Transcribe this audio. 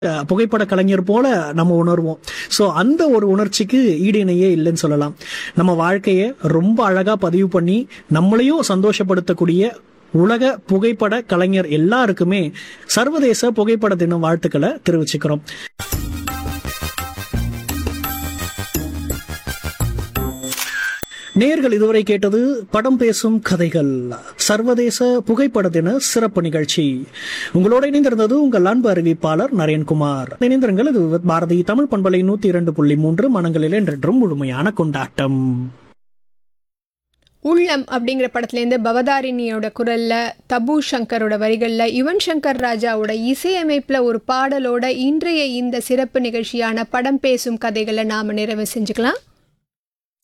அஹ், புகைப்பட கலைஞர் போல நம்ம உணர்வோம் ஸோ அந்த ஒரு உணர்ச்சிக்கு ஈடு இணையே இல்லைன்னு சொல்லலாம் நம்ம வாழ்க்கையை ரொம்ப அழகா பதிவு பண்ணி நம்மளையும் சந்தோஷப்படுத்தக்கூடிய உலக புகைப்பட கலைஞர் எல்லாருக்குமே சர்வதேச புகைப்பட தின வாழ்த்துக்களை தெரிவிச்சுக்கிறோம் நேர்கள் இதுவரை கேட்டது படம் பேசும் கதைகள் சர்வதேச புகைப்பட தின சிறப்பு நிகழ்ச்சி உங்களோட இணைந்திருந்தது உங்கள் அன்பு அறிவிப்பாளர் நரேன்குமார் இணைந்திருங்கள் இது பாரதி தமிழ் பண்பலை நூத்தி இரண்டு புள்ளி மூன்று மனங்களில் என்றென்றும் முழுமையான கொண்டாட்டம் உள்ளம் அப்படிங்கிற படத்துலேருந்து பவதாரிணியோட குரல்ல தபு சங்கரோட வரிகளில் யுவன் சங்கர் ராஜாவோட இசையமைப்பில் ஒரு பாடலோட இன்றைய இந்த சிறப்பு நிகழ்ச்சியான படம் பேசும் கதைகளை நாம் நிறைவு செஞ்சுக்கலாம்